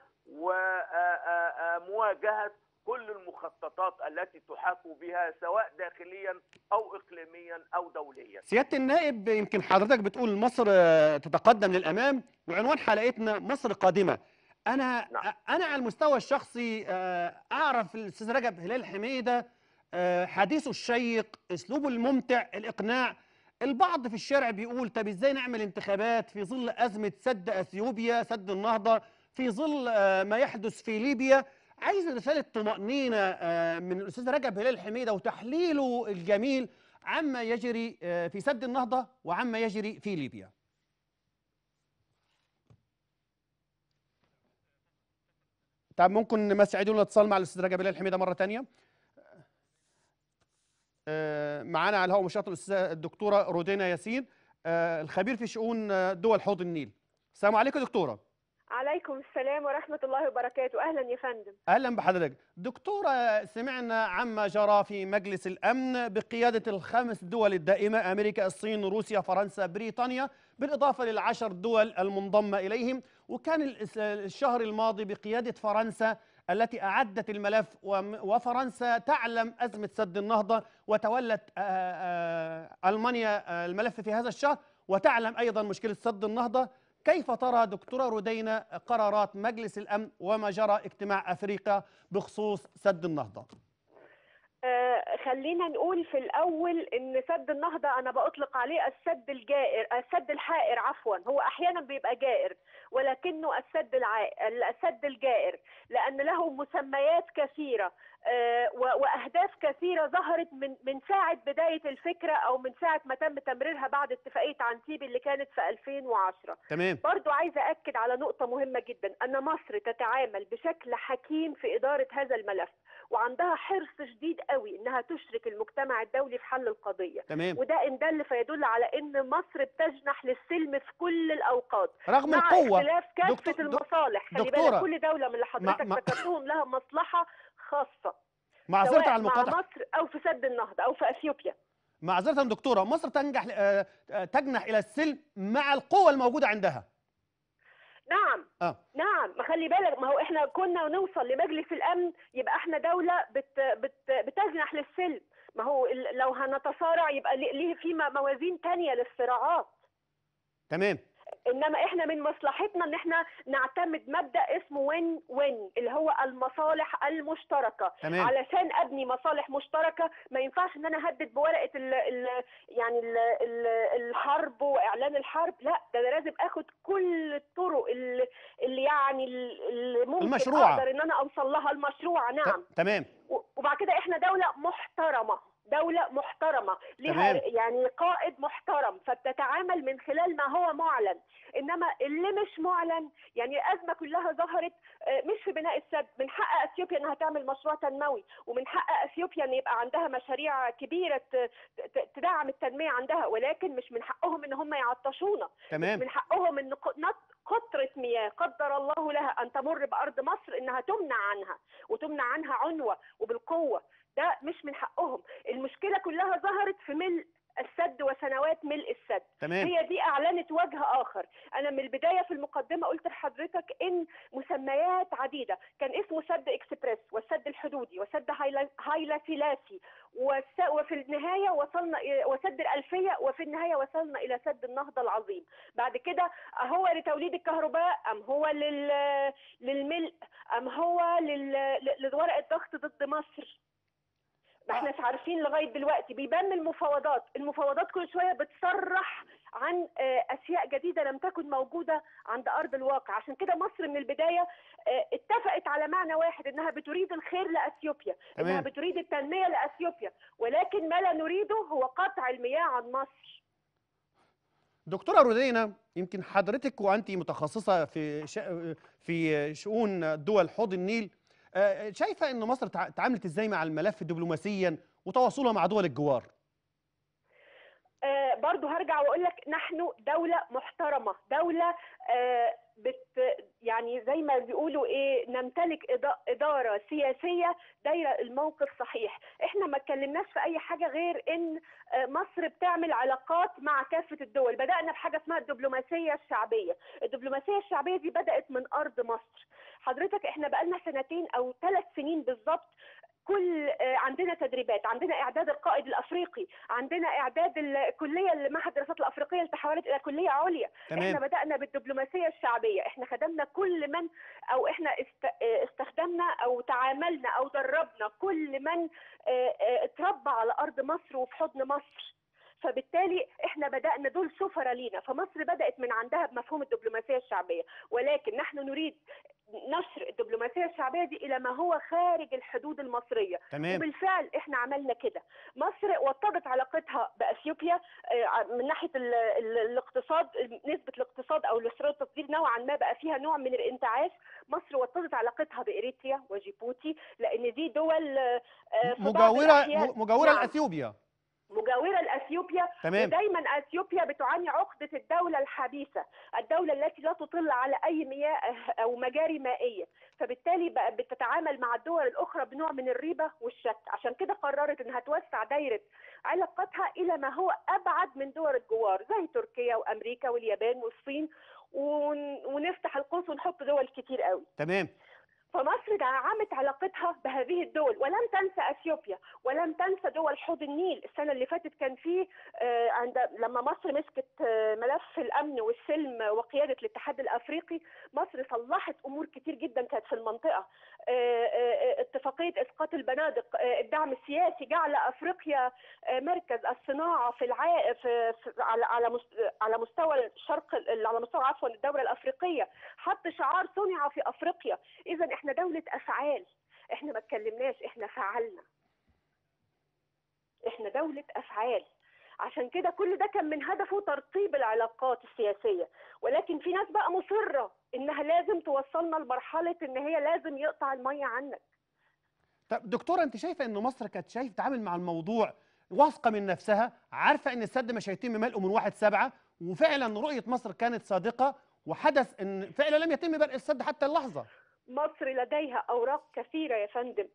ومواجهة كل المخططات التي تحاك بها سواء داخليا أو إقليميا أو دوليا سيادة النائب يمكن حضرتك بتقول مصر آه، تتقدم للأمام وعنوان حلقتنا مصر قادمة أنا نعم. أنا على المستوى الشخصي آه، أعرف الأستاذ رجب هلال حميدة آه، حديثه الشيق أسلوبه الممتع الإقناع البعض في الشارع بيقول طب إزاي نعمل انتخابات في ظل أزمة سد أثيوبيا سد النهضة في ظل آه، ما يحدث في ليبيا عايز رسالة طمأنينة آه، من الأستاذ رجب هلال حميدة وتحليله الجميل عما يجري آه، في سد النهضة وعما يجري في ليبيا طب ممكن نسعدوا الاتصال مع الاستاذ رجب هلال حميده مره ثانيه معانا على الهواء مباشره الاستاذه الدكتوره رودينا ياسين آه، الخبير في شؤون آه، دول حوض النيل السلام عليكم يا دكتوره عليكم السلام ورحمة الله وبركاته أهلا يا فندم اهلا بحضرتك دكتوره سمعنا عما جرى في مجلس الامن بقياده الخمس دول الدائمه امريكا الصين روسيا فرنسا بريطانيا بالاضافه للعشر دول المنضمه اليهم وكان الس- الشهر الماضي بقياده فرنسا التي اعدت الملف وم- وفرنسا تعلم ازمه سد النهضه وتولت آه، آه، المانيا آه، الملف في هذا الشهر وتعلم ايضا مشكله سد النهضه كيف ترى دكتورة رودينا قرارات مجلس الأمن وما جرى اجتماع أفريقيا بخصوص سد النهضة آه خلينا نقول في الأول إن سد النهضة أنا بأطلق عليه السد الجائر السد الحائر عفوا هو أحيانا بيبقى جائر ولكنه السد العائر السد الجائر لأن له مسميات كثيرة آه و- وأهداف كثيرة ظهرت من من ساعة بداية الفكرة أو من ساعة ما تم تمريرها بعد اتفاقية عنتيبي اللي كانت في 2010 تمام برضو عايزة أكد على نقطة مهمة جدا أن مصر تتعامل بشكل حكيم في إدارة هذا الملف وعندها حرص شديد قوي إنها تشرك المجتمع الدولي في حل القضية تمام وده إن دل فيدل على إن مصر بتجنح للسلم في كل الأوقات رغم مع القوة اختلاف كافة دكتور- دك- المصالح خلي دكتورة، بالك كل دولة من اللي حضرتك ما- ذكرتهم لها مصلحة خاصة معذرة سواء على مع المقاطعة مصر أو في سد النهضة أو في أثيوبيا معذرة دكتورة مصر تنجح آه، آه، تجنح إلى السلم مع القوة الموجودة عندها نعم آه. نعم ما خلي بالك ما هو احنا كنا نوصل لمجلس الامن يبقى احنا دوله بت بت بتجنح للسلم ما هو ال- لو هنتصارع يبقى ليه ليه في م- موازين تانية للصراعات تمام انما احنا من مصلحتنا ان احنا نعتمد مبدا اسمه وين وين اللي هو المصالح المشتركه تمام علشان ابني مصالح مشتركه ما ينفعش ان انا اهدد بورقه ال ال يعني ال ال الحرب واعلان الحرب لا ده انا لازم اخد كل الطرق اللي, اللي يعني اللي ممكن المشروعة. اقدر ان انا اوصل لها المشروعه نعم ت- تمام و- وبعد كده احنا دولة محترمة دولة محترمة لها تمام. يعني قائد محترم فبتتعامل من خلال ما هو معلن انما اللي مش معلن يعني الازمه كلها ظهرت آه، مش في بناء السد من حق اثيوبيا انها تعمل مشروع تنموي ومن حق اثيوبيا ان يبقى عندها مشاريع كبيره ت- ت- تدعم التنميه عندها ولكن مش من حقهم ان هم يعطشونا تمام من حقهم ان ق- نط- قطرة مياه قدر الله لها ان تمر بارض مصر انها تمنع عنها وتمنع عنها عنوة وبالقوة ده مش من حقهم المشكلة كلها ظهرت في ملء السد وسنوات ملء السد تمام هي دي اعلنت وجه اخر انا من البدايه في المقدمه قلت لحضرتك ان مسميات عديده كان اسمه سد اكسبريس والسد الحدودي وسد هايلا, هايلا سيلاسي والس- وفي النهايه وصلنا إلى- وسد الالفيه وفي النهايه وصلنا الى سد النهضه العظيم بعد كده هو لتوليد الكهرباء ام هو لل للملء ام هو لل... ل- لورقه ضغط ضد مصر ما احناش عارفين لغايه دلوقتي بيبان من المفاوضات المفاوضات كل شويه بتصرح عن آه، اشياء جديده لم تكن موجوده عند ارض الواقع عشان كده مصر من البدايه آه، اتفقت على معنى واحد انها بتريد الخير لاثيوبيا انها تمام بتريد التنميه لاثيوبيا ولكن ما لا نريده هو قطع المياه عن مصر دكتورة رودينا يمكن حضرتك وأنت متخصصة في ش... في شؤون دول حوض النيل آه، شايفة أن مصر تع- تعاملت إزاي مع الملف دبلوماسيا وتواصلها مع دول الجوار آه، برضو هرجع واقول لك نحن دولة محترمة دولة آه، بت يعني زي ما بيقولوا ايه نمتلك إدا- إدارة سياسية دايرة الموقف صحيح احنا ما اتكلمناش في اي حاجة غير ان آه، مصر بتعمل علاقات مع كافة الدول بدأنا بحاجة اسمها الدبلوماسية الشعبية الدبلوماسية الشعبية دي بدأت من أرض مصر حضرتك احنا بقالنا سنتين او ثلاث سنين بالظبط كل آه، عندنا تدريبات عندنا اعداد القائد الافريقي عندنا اعداد الكليه المعهد الدراسات الافريقيه اللي تحولت الى كليه عليا احنا تمام بدانا بالدبلوماسيه الشعبيه احنا خدمنا كل من او احنا است- آه، استخدمنا او تعاملنا او دربنا كل من آه، آه، اتربى على ارض مصر وفي حضن مصر فبالتالي احنا بدانا دول سفراء لينا فمصر بدات من عندها بمفهوم الدبلوماسيه الشعبيه ولكن نحن نريد نشر الدبلوماسيه الشعبيه دي الى ما هو خارج الحدود المصريه تمام وبالفعل احنا عملنا كده مصر وطدت علاقتها باثيوبيا آه، من ناحيه ال ال الاقتصاد نسبه الاقتصاد او الاستيراد التصدير نوعا ما بقى فيها نوع من الانتعاش مصر وطدت علاقتها باريتريا وجيبوتي لان دي دول آه، آه، في بعض مجاورة الأحيان- م- مجاورة نعم. لأثيوبيا مجاوره لاثيوبيا تمام ودايما اثيوبيا بتعاني عقده الدوله الحبيسه، الدوله التي لا تطل على اي مياه او مجاري مائيه، فبالتالي بقى بتتعامل مع الدول الاخرى بنوع من الريبه والشك، عشان كده قررت انها توسع دايره علاقتها الى ما هو ابعد من دول الجوار زي تركيا وامريكا واليابان والصين ون- ونفتح القوس ونحط دول كتير قوي. تمام فمصر دعمت علاقتها بهذه الدول ولم تنسى اثيوبيا ولم تنسى دول حوض النيل السنه اللي فاتت كان في آه، عند لما مصر مسكت آه، ملف الامن والسلم وقياده الاتحاد الافريقي مصر صلحت امور كتير جدا كانت في المنطقه آه، آه، اتفاقيه اسقاط البنادق آه، الدعم السياسي جعل افريقيا آه، مركز الصناعه في الع... في... في... على على مست... على مستوى الشرق على مستوى عفوا الدوله الافريقيه حط شعار صنع في افريقيا اذا احنا دوله افعال احنا ما اتكلمناش احنا فعلنا احنا دوله افعال عشان كده كل ده كان من هدفه ترطيب العلاقات السياسيه ولكن في ناس بقى مصره انها لازم توصلنا لمرحله ان هي لازم يقطع الميه عنك طب دكتورة أنت شايفة أن مصر كانت شايف تتعامل مع الموضوع واثقة من نفسها عارفة أن السد مش هيتم ملئه من واحد سبعة وفعلا رؤية مصر كانت صادقة وحدث أن فعلا لم يتم بناء السد حتى اللحظة مصر لديها اوراق كثيره يا فندم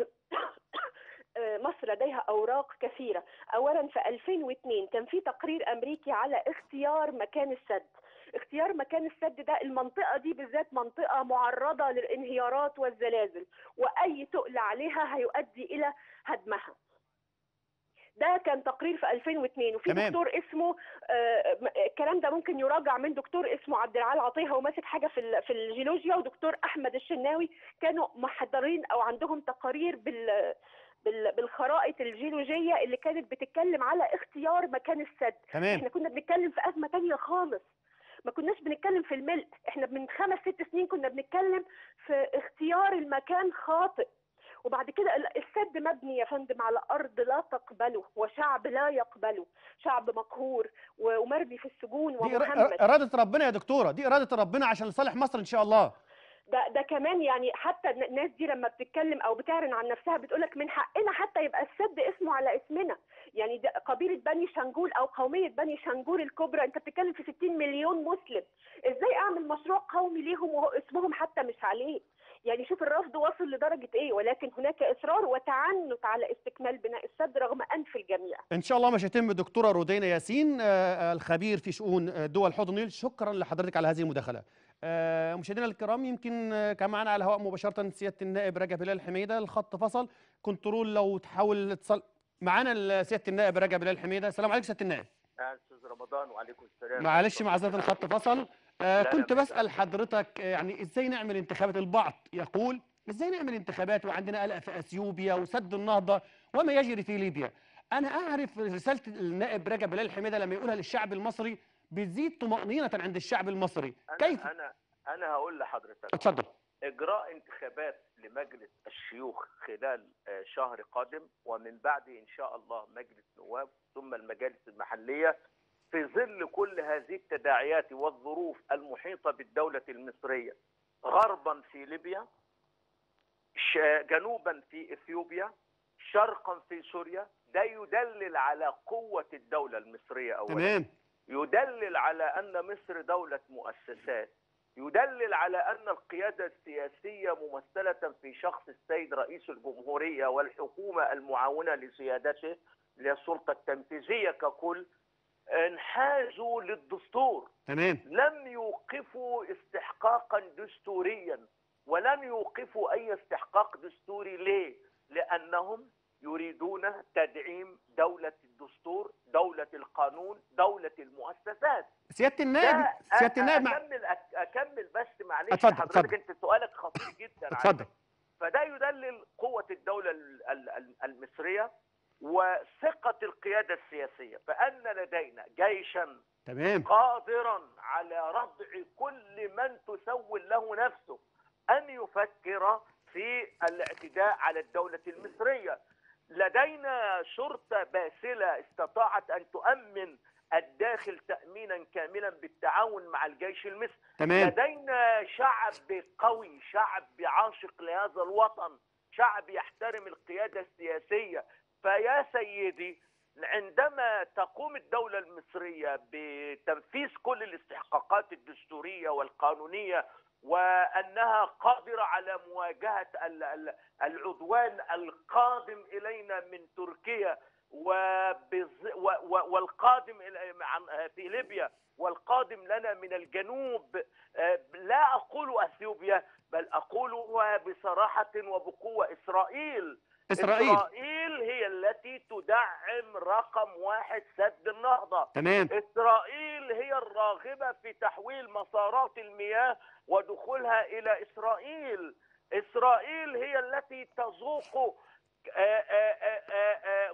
مصر لديها اوراق كثيره اولا في 2002 كان في تقرير امريكي على اختيار مكان السد اختيار مكان السد ده المنطقه دي بالذات منطقه معرضه للانهيارات والزلازل واي تقل عليها هيؤدي الى هدمها ده كان تقرير في 2002 وفي تمام. دكتور اسمه آه، م- الكلام ده ممكن يراجع من دكتور اسمه عبد العال عطيه هو ماسك حاجه في ال- في الجيولوجيا ودكتور احمد الشناوي كانوا محضرين او عندهم تقارير بال بال- بالخرائط الجيولوجيه اللي كانت بتتكلم على اختيار مكان السد تمام احنا كنا بنتكلم في ازمه تانية خالص ما كناش بنتكلم في الملء احنا من خمس ست سنين كنا بنتكلم في اختيار المكان خاطئ وبعد كده ال- السد مبني يا فندم على ارض لا تقبله وشعب لا يقبله شعب مقهور و- ومرمي في السجون دي ومهمش إر- إرادة ربنا يا دكتورة دي إرادة ربنا عشان لصالح مصر إن شاء الله ده ده كمان يعني حتى الن- الناس دي لما بتتكلم او بتعلن عن نفسها بتقولك من حقنا حتى يبقى السد اسمه على اسمنا يعني ده قبيله بني شنجول او قوميه بني شنجول الكبرى انت بتتكلم في 60 مليون مسلم ازاي اعمل مشروع قومي ليهم وهو اسمهم حتى مش عليه يعني شوف الرفض واصل لدرجه ايه ولكن هناك اصرار وتعنت على استكمال بناء السد رغم انف الجميع إن شاء الله مش هيتم دكتورة رودينا ياسين آه، آه، الخبير في شؤون آه، دول حوض النيل شكرا لحضرتك على هذه المداخلة آه، مشاهدينا الكرام يمكن آه، كان معنا على الهواء مباشرة سيادة النائب رجب هلال حميدة الخط فصل كنترول لو تحاول اتصل معانا ال- سيادة النائب رجب هلال حميدة السلام عليكم سيادة النائب استاذ رمضان وعليكم السلام معلش معذرة الخط فصل آه لا، كنت لا، بسأل حضرتك آه، يعني ازاي نعمل انتخابات البعض يقول ازاي نعمل انتخابات وعندنا قلق في اثيوبيا وسد النهضه وما يجري في ليبيا انا اعرف رساله النائب رجب بلال حميده لما يقولها للشعب المصري بتزيد طمانينه عند الشعب المصري أنا كيف أنا أنا هقول لحضرتك اتفضل إجراء انتخابات لمجلس الشيوخ خلال آه، شهر قادم ومن بعد إن شاء الله مجلس نواب ثم المجالس المحلية في ظل كل هذه التداعيات والظروف المحيطة بالدولة المصرية غربا في ليبيا ش- جنوبا في إثيوبيا شرقا في سوريا ده يدلل على قوة الدولة المصرية أولا تمام يدلل على ان مصر دوله مؤسسات يدلل على ان القياده السياسيه ممثله في شخص السيد رئيس الجمهوريه والحكومه المعاونه لسيادته للسلطه التنفيذيه ككل انحازوا للدستور تمام لم يوقفوا استحقاقا دستوريا ولم يوقفوا اي استحقاق دستوري ليه؟ لانهم يريدون تدعيم دوله الدستور، دوله القانون، دوله المؤسسات. سياده النائب ده سياده أ- النائب مع... اكمل أك- اكمل بس معلش اتفضل، حضرتك اتفضل. انت سؤالك خطير جدا اتفضل فده يدلل قوة الدولة ال- ال- ال- المصرية وثقة القيادة السياسية فأن لدينا جيشا تمام قادرا على ردع كل من تسول له نفسه أن يفكر في الاعتداء على الدولة المصرية لدينا شرطة باسلة استطاعت أن تؤمن الداخل تأمينا كاملا بالتعاون مع الجيش المصري تمام لدينا شعب قوي شعب عاشق لهذا الوطن شعب يحترم القيادة السياسية فيا سيدي عندما تقوم الدولة المصرية بتنفيذ كل الاستحقاقات الدستورية والقانونية وأنها قادرة على مواجهة ال- ال- العدوان القادم إلينا من تركيا وبز- و- و- والقادم إلى- عن- في ليبيا والقادم لنا من الجنوب آه، لا أقول أثيوبيا بل أقول بصراحة وبقوة إسرائيل اسرائيل إسرائيل هي التي تدعم رقم واحد سد النهضة تمام إسرائيل هي الراغبة في تحويل مسارات المياه ودخولها إلى إسرائيل إسرائيل هي التي تذوق آه، آه، آه، آه، آه،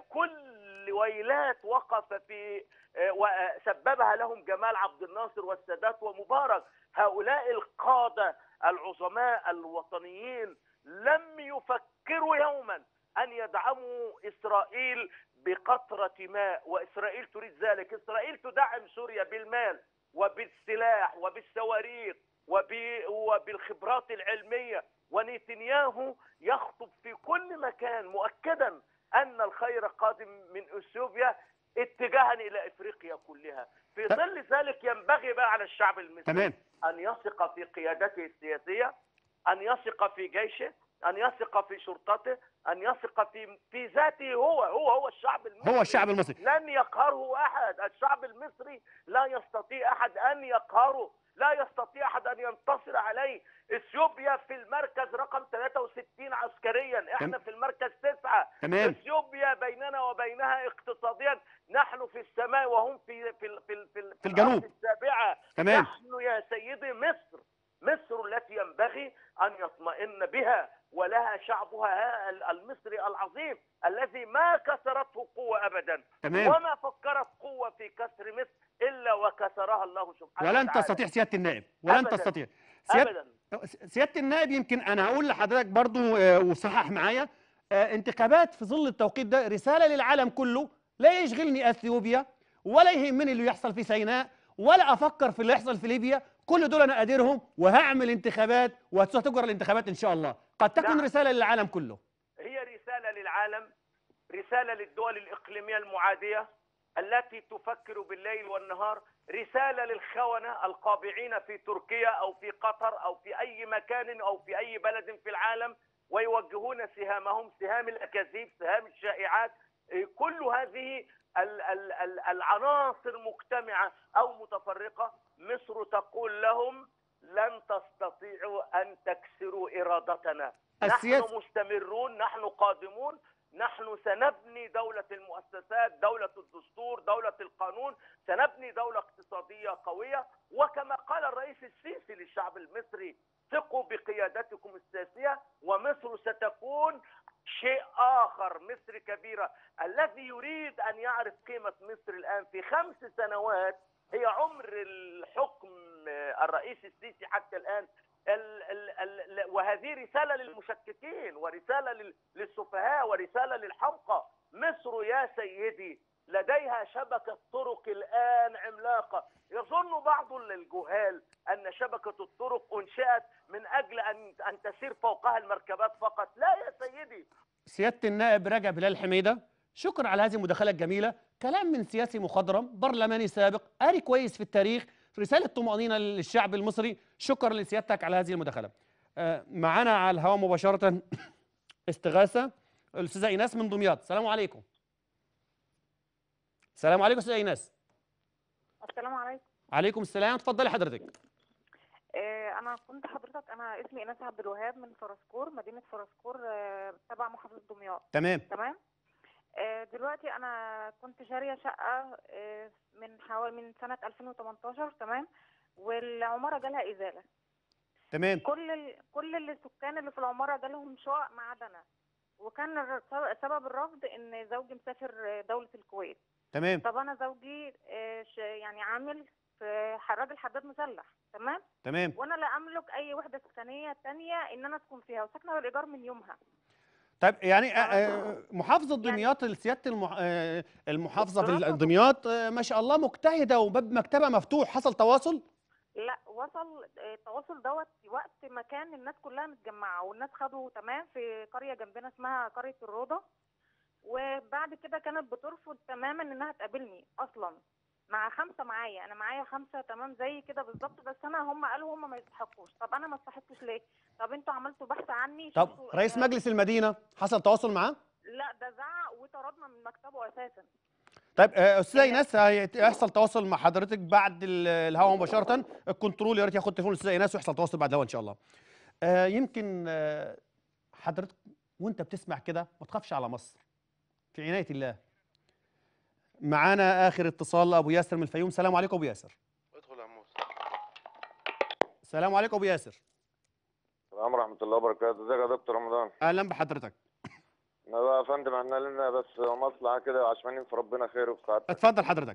كل ويلات وقف في آه، وسببها لهم جمال عبد الناصر والسادات ومبارك هؤلاء القادة العظماء الوطنيين لم يفكروا يوما أن يدعموا إسرائيل بقطرة ماء وإسرائيل تريد ذلك إسرائيل تدعم سوريا بالمال وبالسلاح وبالصواريخ وب- وبالخبرات العلمية ونتنياهو يخطب في كل مكان مؤكدا أن الخير قادم من أثيوبيا اتجاها إلى إفريقيا كلها في ت- ظل ذلك ينبغي بقى على الشعب المصري تمام أن يثق في قيادته السياسية أن يثق في جيشه أن يثق في شرطته أن يثق في في ذاته هو هو هو الشعب المصري هو الشعب المصري لن يقهره أحد الشعب المصري لا يستطيع أحد أن يقهره لا يستطيع أحد أن ينتصر عليه اثيوبيا في المركز رقم 63 عسكريا احنا تم- في المركز تسعة تمام اثيوبيا بيننا وبينها اقتصاديا نحن في السماء وهم في في ال- في ال- في, ال- في الجنوب. الأرض السابعة تمام نحن يا سيدي مصر مصر التي ينبغي أن يطمئن بها ولها شعبها ها- المصري العظيم الذي ما كسرته قوة أبدا تمام وما فكرت قوة في كسر مصر إلا وكسرها الله سبحانه ولن وتعالى تستطيع سياده النائب ولن أبداً. تستطيع سياده أبدا سياده النائب يمكن انا هقول لحضرتك برضو آه، وصحح معايا آه، انتخابات في ظل التوقيت ده رساله للعالم كله لا يشغلني اثيوبيا ولا يهمني اللي يحصل في سيناء ولا افكر في اللي يحصل في ليبيا كل دول انا قادرهم وهعمل انتخابات وستجرى الانتخابات ان شاء الله قد تكون نعم. رساله للعالم كله هي رسالة للعالم رسالة للدول الإقليمية المعادية التي تفكر بالليل والنهار رسالة للخونة القابعين في تركيا أو في قطر أو في أي مكان أو في أي بلد في العالم ويوجهون سهامهم سهام الأكاذيب سهام الشائعات إيه، كل هذه ال- ال- ال- العناصر مجتمعة أو متفرقة مصر تقول لهم لن تستطيعوا أن تكسروا إرادتنا نحن السياسة مستمرون نحن قادمون نحن سنبني دولة المؤسسات دولة الدستور دولة القانون سنبني دولة اقتصادية قوية وكما قال الرئيس السيسي للشعب المصري ثقوا بقيادتكم السياسيه ومصر ستكون شيء اخر مصر كبيره الذي يريد ان يعرف قيمه مصر الان في خمس سنوات هي عمر الحكم آه، الرئيس السيسي حتى الان ال ال ال وهذه رساله للمشككين ورساله لل- للسفهاء ورساله للحمقى مصر يا سيدي لديها شبكه طرق الان عملاقه يظن بعض الجهال ان شبكه الطرق انشئت من اجل ان ان تسير فوقها المركبات فقط لا يا سيدي سياده النائب رجب هلال حميده شكرا على هذه المداخله الجميله كلام من سياسي مخضرم برلماني سابق قاري كويس في التاريخ رساله طمانينه للشعب المصري شكرا لسيادتك على هذه المداخله آه، معانا على الهواء مباشره استغاثه الاستاذه ايناس من دمياط السلام عليكم السلام عليكم استاذه ايناس السلام عليكم عليكم السلام اتفضلي حضرتك آه، انا كنت حضرتك انا اسمي ايناس عبد الوهاب من فرسكور مدينه فرسكور آه، تبع محافظه دمياط تمام تمام آه، دلوقتي انا كنت شاريه شقه آه، من حوالي من سنه 2018 تمام والعماره جالها ازاله تمام كل ال... كل السكان اللي في العماره جالهم شقق ما عدا انا وكان الر- سبب الرفض ان زوجي مسافر آه، دوله الكويت تمام طب انا زوجي آه، ش- يعني عامل في ح- راجل حداد مسلح تمام تمام وانا لا املك اي وحده سكنيه تانية ان انا اسكن فيها وساكنه بالايجار من يومها طيب يعني آه، آه، محافظة دمياط سيادة المح... آه، المحافظة في دراسة دمياط آه، ما شاء الله مجتهدة وباب مكتبها مفتوح حصل تواصل لا وصل آه، التواصل دوت وقت ما كان الناس كلها متجمعه والناس خدوا تمام في قريه جنبنا اسمها قريه الروضه وبعد كده كانت بترفض تماما انها تقابلني اصلا مع خمسه معايا انا معايا خمسه تمام زي كده بالظبط بس انا هم قالوا هم ما يستحقوش طب انا ما استحقش ليه طب انتوا عملتوا بحث عني طب شفتوا- رئيس آه، مجلس المدينة حصل تواصل معاه لا ده زعق وطردنا من مكتبه اساسا طيب آه، استاذة هي- ايناس هيحصل تواصل مع حضرتك بعد ال- الهوا مباشرة الكنترول يا ريت ياخد تليفون الاستاذة ايناس ويحصل تواصل بعد الهوا ان شاء الله آه، يمكن آه، حضرتك وانت بتسمع كده ما تخافش على مصر في عناية الله معانا اخر اتصال ابو ياسر من الفيوم السلام عليكم ابو ياسر ادخل يا موسى السلام عليكم ابو ياسر السلام ورحمة الله وبركاته ازيك يا دكتور رمضان اهلا بحضرتك انا بقى يا فندم احنا لنا بس مصلحة كده عشمانين في ربنا خير وفي سعادتك اتفضل حضرتك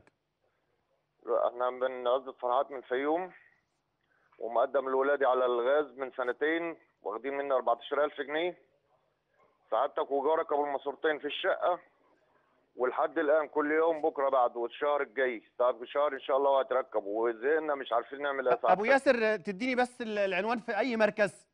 احنا من عزة فرحات من الفيوم ومقدم لولادي على الغاز من سنتين واخدين مني 14000 جنيه سعادتك وجارك ابو الماسورتين في الشقة ولحد الان كل يوم بكره بعد والشهر الجاي طب شهر ان شاء الله هتركب وزهقنا مش عارفين نعمل ايه يا ابو سعادتك. ياسر تديني بس ال- العنوان في اي مركز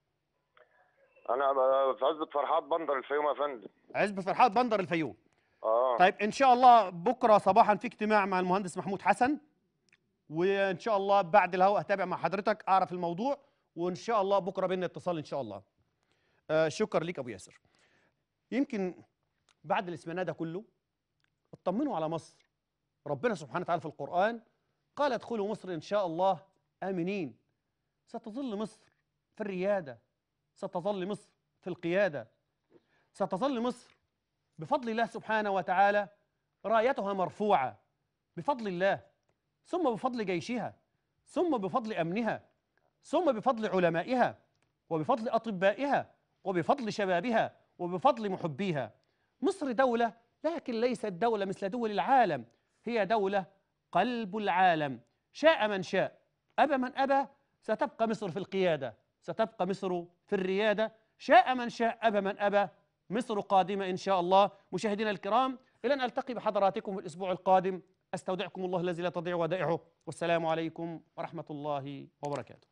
انا في عزة فرحات بندر الفيوم يا فندم عزب فرحات بندر الفيوم اه طيب ان شاء الله بكره صباحا في اجتماع مع المهندس محمود حسن وان شاء الله بعد الهواء هتابع مع حضرتك اعرف الموضوع وان شاء الله بكره بينا اتصال ان شاء الله آه شكرا ليك ابو ياسر يمكن بعد الاسمناء ده كله اطمنوا على مصر ربنا سبحانه وتعالى في القرآن قال ادخلوا مصر إن شاء الله آمنين ستظل مصر في الريادة ستظل مصر في القيادة ستظل مصر بفضل الله سبحانه وتعالى رايتها مرفوعة بفضل الله ثم بفضل جيشها ثم بفضل أمنها ثم بفضل علمائها وبفضل أطبائها وبفضل شبابها وبفضل محبيها مصر دولة لكن ليست دولة مثل دول العالم هي دولة قلب العالم شاء من شاء أبى من أبى ستبقى مصر في القيادة ستبقى مصر في الريادة شاء من شاء أبى من أبى مصر قادمة إن شاء الله مشاهدينا الكرام إلى أن ألتقي بحضراتكم في الأسبوع القادم أستودعكم الله الذي لا تضيع ودائعه والسلام عليكم ورحمة الله وبركاته